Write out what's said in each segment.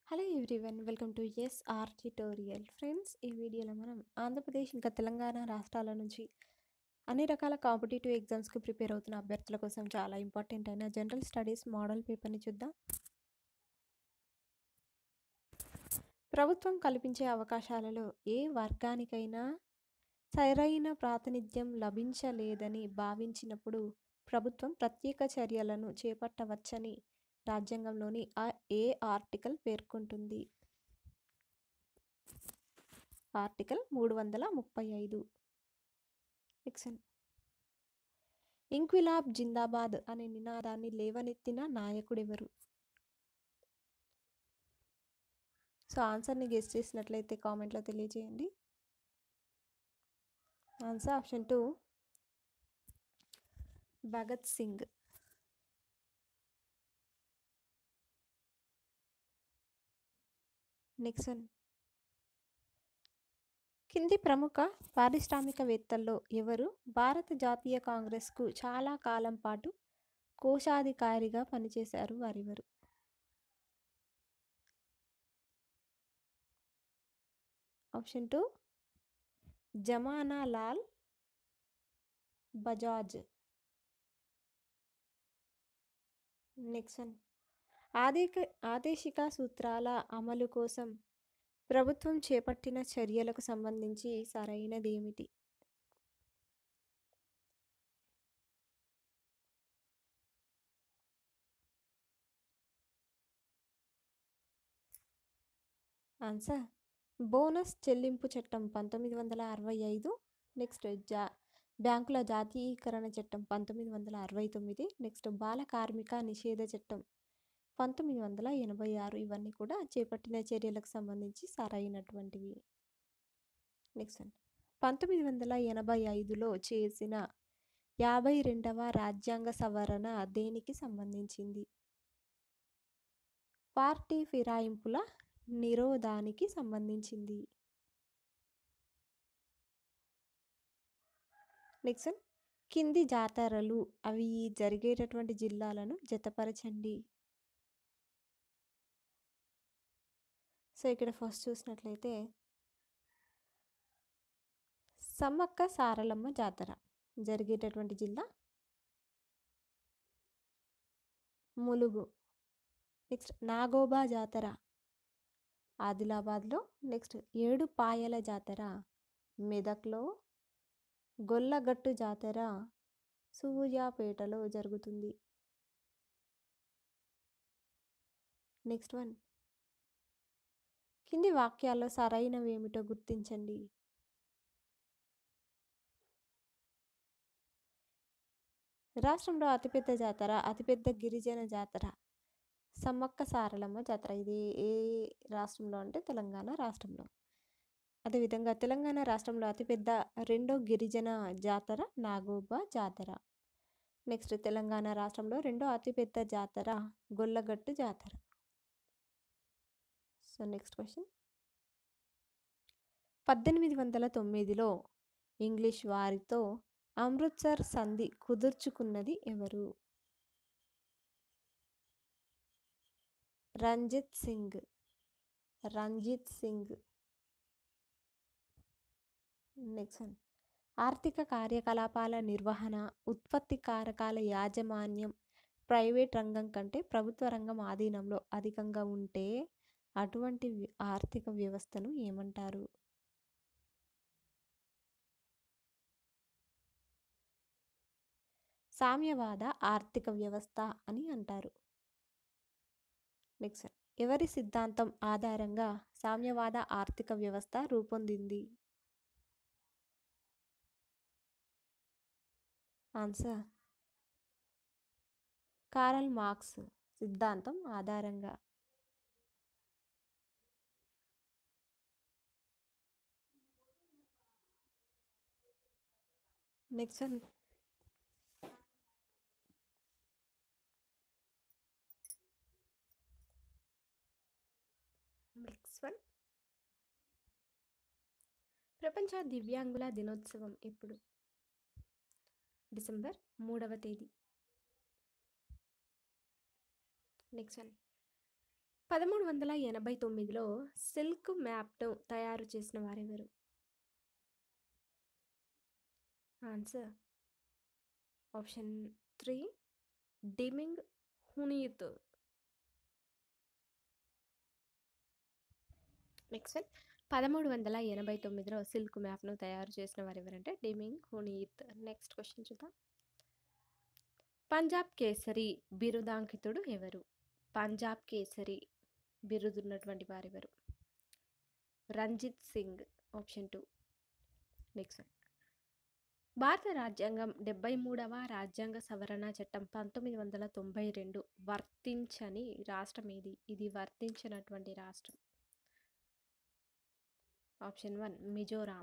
hello everyone welcome to S R tutorial friends ఈ వీడియోలో మనం ఆంధ్రప్రదేశ్ ఇంకా తెలంగాణ రాష్ట్రాల నుంచి అన్ని రకాల కాంపిటేటివ్ ఎగ్జామ్స్కి ప్రిపేర్ అవుతున్న అభ్యర్థుల కోసం చాలా ఇంపార్టెంట్ అయిన జనరల్ స్టడీస్ మోడల్ పేపర్ని చూద్దాం ప్రభుత్వం కల్పించే అవకాశాలలో ఏ వర్గానికైనా సరైన ప్రాతినిధ్యం లభించలేదని భావించినప్పుడు ప్రభుత్వం ప్రత్యేక చర్యలను చేపట్టవచ్చని రాజ్యాంగంలోని ఆ ఏ ఆర్టికల్ పేర్కొంటుంది ఆర్టికల్ మూడు వందల ముప్పై ఐదు ఎక్సన్ ఇంక్విలాబ్ జిందాబాద్ అనే నినాదాన్ని లేవనెత్తిన నాయకుడెవరు సో ఆన్సర్ని గెస్ట్ చేసినట్లయితే కామెంట్లో తెలియజేయండి answer option two Bhagat Singh next one కింది ప్రముఖ పారిశ్రామికవేత్తల్లో ఎవరు భారత జాతీయ కాంగ్రెస్కు చాలా కాలం పాటు కోశాధికారిగా పనిచేశారు వారెవరు option two Jamnalal Bajaj next one ఆదేక ఆదేశిక సూత్రాల అమలు కోసం ప్రభుత్వం చేపట్టిన చర్యలకు సంబంధించి సరైనది ఏమిటి ఆన్సర్ బోనస్ చెల్లింపు చట్టం పంతొమ్మిది వందల అరవై ఐదు నెక్స్ట్ జా బ్యాంకుల జాతీయీకరణ చట్టం పంతొమ్మిది వందల అరవై తొమ్మిది నెక్స్ట్ బాల కార్మిక నిషేధ చట్టం పంతొమ్మిది వందల ఎనభై ఆరు ఇవన్నీ కూడా చేపట్టిన చర్యలకు సంబంధించి సరైనటువంటివి నెక్స్ట్ పంతొమ్మిది వందల ఎనభై ఐదులో చేసిన యాభై రెండవ రాజ్యాంగ సవరణ దేనికి సంబంధించింది పార్టీ ఫిరాయింపుల నిరోధానికి సంబంధించింది నెక్స్ట్ కింది జాతరలు అవి జరిగేటటువంటి జిల్లాలను జతపరచండి సో ఇక్కడ ఫస్ట్ చూసినట్లయితే సమ్మక్క సారలమ్మ జాతర జరిగేటటువంటి జిల్లా ములుగు నెక్స్ట్ నాగోబా జాతర ఆదిలాబాద్లో నెక్స్ట్ ఏడు పాయల జాతర మెదక్లో గొల్లగట్టు జాతర సూర్యాపేటలో జరుగుతుంది నెక్స్ట్ వన్ కింది వాక్యాల్లో సరైనవి ఏమిటో గుర్తించండి రాష్ట్రంలో అతిపెద్ద జాతర అతిపెద్ద గిరిజన జాతర సమ్మక్క సారలమ్మ జాతర ఇది ఏ రాష్ట్రంలో అంటే తెలంగాణ రాష్ట్రంలో అదేవిధంగా తెలంగాణ రాష్ట్రంలో అతిపెద్ద రెండో గిరిజన జాతర నాగోబా జాతర నెక్స్ట్ తెలంగాణ రాష్ట్రంలో రెండో అతిపెద్ద జాతర గొల్లగట్టు జాతర సో నెక్స్ట్ క్వశ్చన్ పద్దెనిమిది వందల తొమ్మిదిలో ఇంగ్లీష్ వారితో అమృత్సర్ సంధి కుదుర్చుకున్నది ఎవరు రంజిత్ సింగ్ రంజిత్ సింగ్ నెక్స్ట్ వన్ ఆర్థిక కార్యకలాపాల నిర్వహణ ఉత్పత్తి కారకాల యాజమాన్యం ప్రైవేట్ రంగం కంటే ప్రభుత్వ రంగం ఆధీనంలో అధికంగా ఉంటే అటువంటి ఆర్థిక వ్యవస్థను ఏమంటారు సామ్యవాద ఆర్థిక వ్యవస్థ అని అంటారు నెక్స్ట్ ఎవరి సిద్ధాంతం ఆధారంగా సామ్యవాద ఆర్థిక వ్యవస్థ రూపొందింది ఆన్సర్ కారల్ మార్క్స్ సిద్ధాంతం ఆధారంగా నెక్స్ట్ వన్ నెక్స్ట్ వన్ ప్రపంచ దివ్యాంగుల దినోత్సవం ఎప్పుడు డిసెంబర్ మూడవ తేదీ నెక్స్ట్ వన్ పదమూడు వందల ఎనభై తొమ్మిదిలో సిల్క్ మ్యాప్ను తయారు చేసిన వారెవరు ఆన్సర్ ఆప్షన్ త్రీ డిమింగ్ హునీత్ నెక్స్ట్ వన్ పదమూడు వందల ఎనభై తొమ్మిదిలో సిల్క్ మ్యాప్ను తయారు చేసిన వారు ఎవరంటే డిమింగ్ హునీత్ నెక్స్ట్ క్వశ్చన్ చూద్దాం పంజాబ్ కేసరి బిరుదాంకితుడు ఎవరు పంజాబ్ కేసరి బిరుదున్నటువంటి వారెవరు Ranjit Singh option two next one భారత రాజ్యాంగం డెబ్బై మూడవ రాజ్యాంగ సవరణ చట్టం పంతొమ్మిది వందల తొంభై రెండు వర్తించని రాష్ట్రం ఏది ఇది వర్తించినటువంటి రాష్ట్రం option one Mizoram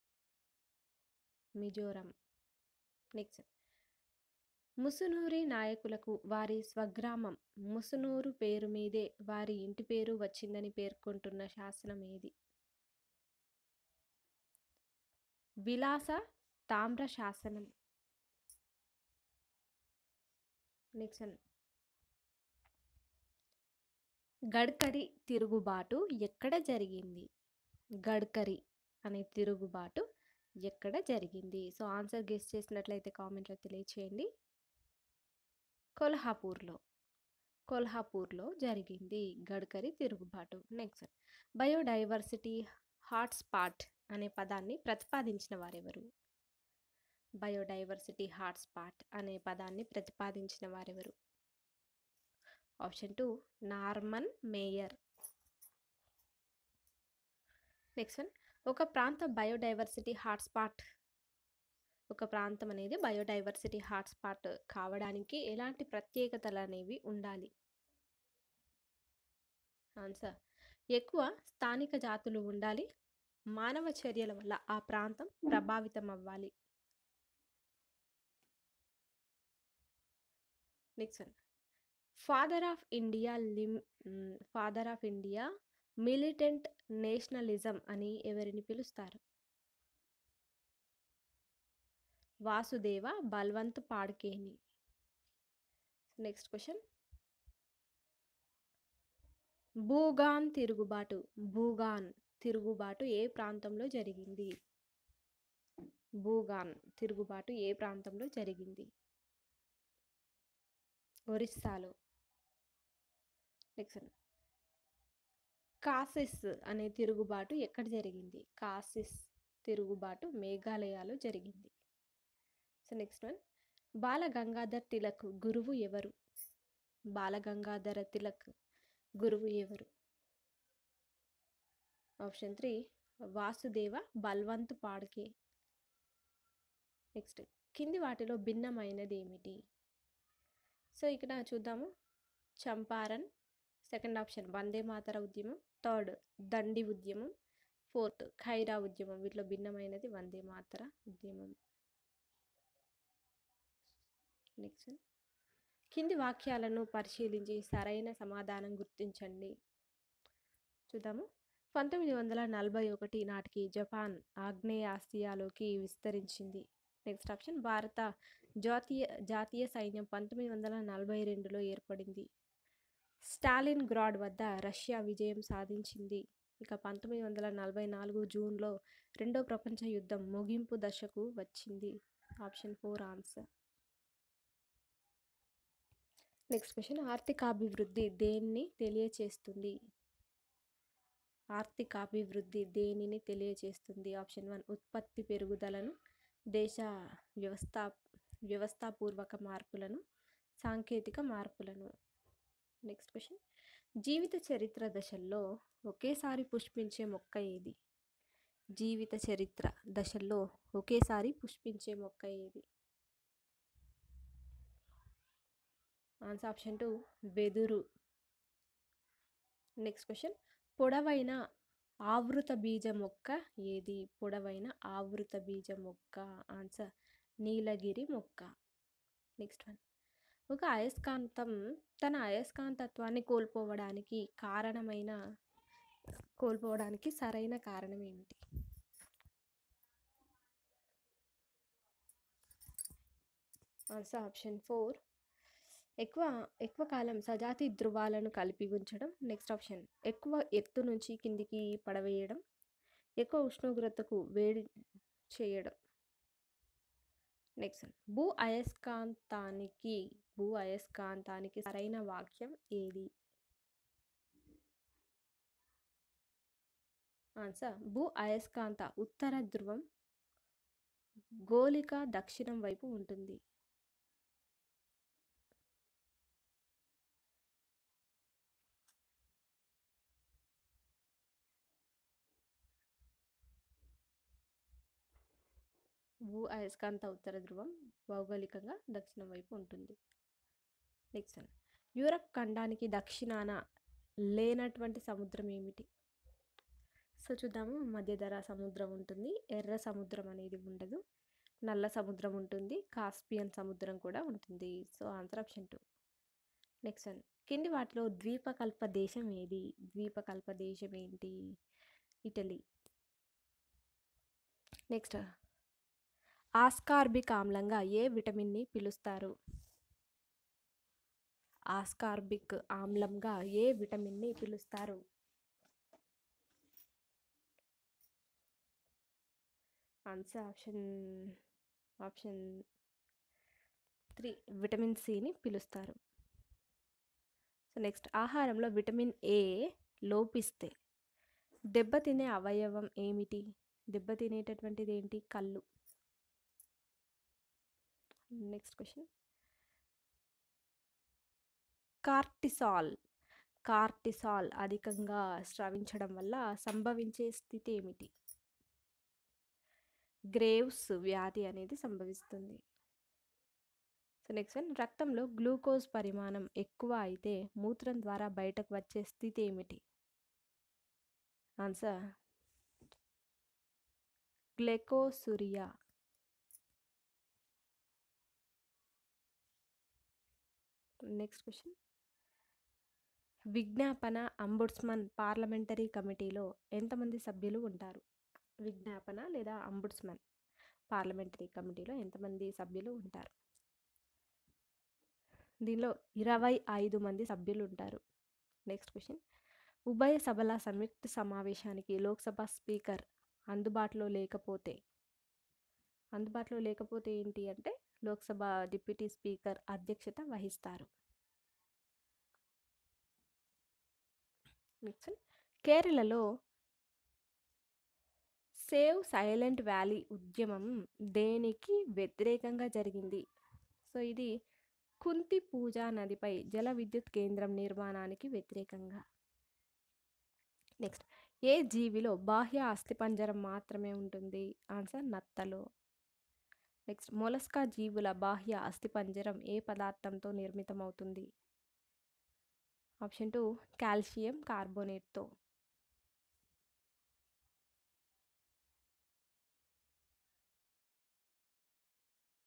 Mizoram next Musunuri నాయకులకు వారి స్వగ్రామం ముసునూరు పేరు మీదే వారి ఇంటి పేరు వచ్చిందని పేర్కొంటున్న శాసనం ఏది విలాస తామ్ర శాసనం నెక్స్ట్ వన్ గడ్కరీ తిరుగుబాటు ఎక్కడ జరిగింది గడ్కరీ అనే తిరుగుబాటు ఎక్కడ జరిగింది సో ఆన్సర్ గెస్ చేసినట్లయితే కామెంట్లో తెలియచేయండి కొల్హాపూర్లో కొల్హాపూర్లో జరిగింది గడ్కరీ తిరుగుబాటు నెక్స్ట్ బయోడైవర్సిటీ హాట్స్పాట్ అనే పదాన్ని ప్రతిపాదించిన వారెవరు బయోడైవర్సిటీ హాట్స్పాట్ అనే పదాన్ని ప్రతిపాదించిన వారెవరు option two Norman Meyer next one ఒక ప్రాంత బయోడైవర్సిటీ హాట్స్పాట్ ఒక ప్రాంతం అనేది బయోడైవర్సిటీ హాట్స్పాట్ కావడానికి ఎలాంటి ప్రత్యేకతలు అనేవి ఉండాలి ఆన్సర్ ఎక్కువ స్థానిక జాతులు ఉండాలి మానవ చర్యల వల్ల ఆ ప్రాంతం ప్రభావితం అవ్వాలి next one father of India లిమ్ father of India militant nationalism అని ఎవరిని పిలుస్తారు వాసుదేవ బల్వంత్ పాడ్కేని నెక్స్ట్ క్వశ్చన్ భూగాన్ తిరుగుబాటు భూగాన్ తిరుగుబాటు ఏ ప్రాంతంలో జరిగింది భూగాన్ తిరుగుబాటు ఏ ప్రాంతంలో జరిగింది ఒరిస్సాలో నెక్స్ట్ కాసిస్ అనే తిరుగుబాటు ఎక్కడ జరిగింది కాసిస్ తిరుగుబాటు మేఘాలయలో జరిగింది so next one Bal Gangadhar Tilak గురువు ఎవరు బాల గంగాధర తిలక్ గురువు ఎవరు option three Vasudeva Balwant Phadke next కింది వాటిలో భిన్నమైనది ఏమిటి సో ఇక్కడ చూద్దాము చంపారన్ సెకండ్ ఆప్షన్ వందే మాతర ఉద్యమం థర్డ్ దండి ఉద్యమం ఫోర్త్ ఖైరా ఉద్యమం వీటిలో భిన్నమైనది వందే మాతర ఉద్యమం నెక్స్ట్ కింది వాక్యాలను పరిశీలించి సరైన సమాధానం గుర్తించండి చూద్దాము పంతొమ్మిది వందల నలభై ఒకటి నాటికి జపాన్ ఆగ్నేయ ఆసియాలోకి విస్తరించింది నెక్స్ట్ ఆప్షన్ భారత జాతీయ జాతీయ సైన్యం పంతొమ్మిది వందల నలభై రెండులో ఏర్పడింది స్టాలిన్ గ్రాడ్ వద్ద రష్యా విజయం సాధించింది ఇక పంతొమ్మిది వందల నలభై నాలుగు జూన్లో రెండో ప్రపంచ యుద్ధం ముగింపు దశకు వచ్చింది option four answer next question ఆర్థికాభివృద్ధి దేన్ని తెలియచేస్తుంది ఆర్థికాభివృద్ధి దేనిని తెలియచేస్తుంది ఆప్షన్ వన్ ఉత్పత్తి పెరుగుదలను దేశ వ్యవస్థా వ్యవస్థాపూర్వక మార్పులను సాంకేతిక మార్పులను నెక్స్ట్ క్వశ్చన్ జీవిత చరిత్ర దశల్లో ఒకేసారి పుష్పించే మొక్క ఏది జీవిత చరిత్ర దశల్లో ఒకేసారి పుష్పించే మొక్క ఏది ఆన్సర్ ఆప్షన్ టూ వెదురు నెక్స్ట్ క్వశ్చన్ పొడవైన ఆవృత బీజ మొక్క ఏది పొడవైన ఆవృత బీజ మొక్క ఆన్సర్ నీలగిరి మొక్క నెక్స్ట్ వన్ ఒక అయస్కాంతం తన అయస్కాంతత్వాన్ని కోల్పోవడానికి కారణమైన కోల్పోవడానికి సరైన కారణం ఏమిటి ఆన్సర్ ఆప్షన్ ఫోర్ ఎక్కువ ఎక్కువ కాలం సజాతి ధృవాలను కలిపి ఉంచడం నెక్స్ట్ ఆప్షన్ ఎక్కువ ఎత్తు నుంచి కిందికి పడవేయడం ఎక్కువ ఉష్ణోగ్రతకు వేడి చేయడం నెక్స్ట్ భూ అయస్కాంతానికి భూ అయస్కాంతానికి సరైన వాక్యం ఏది ఆన్సర్ భూ అయస్కాంత ఉత్తర ధ్రువం గోళిక దక్షిణం వైపు ఉంటుంది భూ అయస్కాంత ఉత్తర ధ్రువం భౌగోళికంగా దక్షిణం వైపు ఉంటుంది నెక్స్ట్ యూరప్ ఖండానికి దక్షిణాన లేనటువంటి సముద్రం ఏమిటి సో చూద్దాము మధ్యధర సముద్రం ఉంటుంది ఎర్ర సముద్రం అనేది ఉండదు నల్ల సముద్రం ఉంటుంది కాస్పియన్ సముద్రం కూడా ఉంటుంది so answer option two next one కింది వాటిలో ద్వీపకల్ప దేశం ఏది ద్వీపకల్ప దేశం ఏంటి ఇటలీ నెక్స్ట్ ఆస్కార్బిక్ ఆమ్లంగా ఏ విటమిన్ని పిలుస్తారు ఆస్కార్బిక్ ఆమ్లంగా ఏ విటమిన్ని పిలుస్తారు answer option option three vitamin సిని పిలుస్తారు సో నెక్స్ట్ ఆహారంలో విటమిన్ ఏ లోపిస్తే దెబ్బతినే అవయవం ఏమిటి దెబ్బతినేటటువంటిది ఏంటి కళ్ళు నెక్స్ట్ క్వశ్చన్ కార్టిసాల్ కార్టిసాల్ అధికంగా స్రవించడం వల్ల సంభవించే స్థితి ఏమిటి గ్రేవ్స్ వ్యాధి అనేది సంభవిస్తుంది సో నెక్స్ట్ వన్ రక్తంలో గ్లూకోజ్ పరిమాణం ఎక్కువ అయితే మూత్రం ద్వారా బయటకు వచ్చే స్థితి ఏమిటి ఆన్సర్ గ్లెకోసురియా నెక్స్ట్ క్వశ్చన్ విజ్ఞాపన అంబుడ్స్మన్ పార్లమెంటరీ కమిటీలో ఎంతమంది సభ్యులు ఉంటారు విజ్ఞాపన లేదా అంబుడ్స్మన్ పార్లమెంటరీ కమిటీలో ఎంతమంది సభ్యులు ఉంటారు దీనిలో ఇరవై ఐదు మంది సభ్యులు ఉంటారు నెక్స్ట్ క్వశ్చన్ ఉభయ సభల సంయుక్త సమావేశానికి లోక్సభ స్పీకర్ అందుబాటులో లేకపోతే అందుబాటులో లేకపోతే ఏంటి అంటే లోక్సభ డిప్యూటీ స్పీకర్ అధ్యక్షత వహిస్తారు నెక్స్ట్ కేరళలో సేవ్ సైలెంట్ వ్యాలీ ఉద్యమం దేనికి వ్యతిరేకంగా జరిగింది సో ఇది కుంతి పూజా నదిపై జల విద్యుత్ కేంద్రం నిర్మాణానికి వ్యతిరేకంగా నెక్స్ట్ ఏ జీవిలో బాహ్య అస్థిపంజరం మాత్రమే ఉంటుంది ఆన్సర్ నత్తలో నెక్స్ట్ మొలస్కా జీవుల బాహ్య అస్థిపంజరం ఏ పదార్థంతో నిర్మితమవుతుంది ఆప్షన్ టూ కాల్షియం కార్బోనేట్తో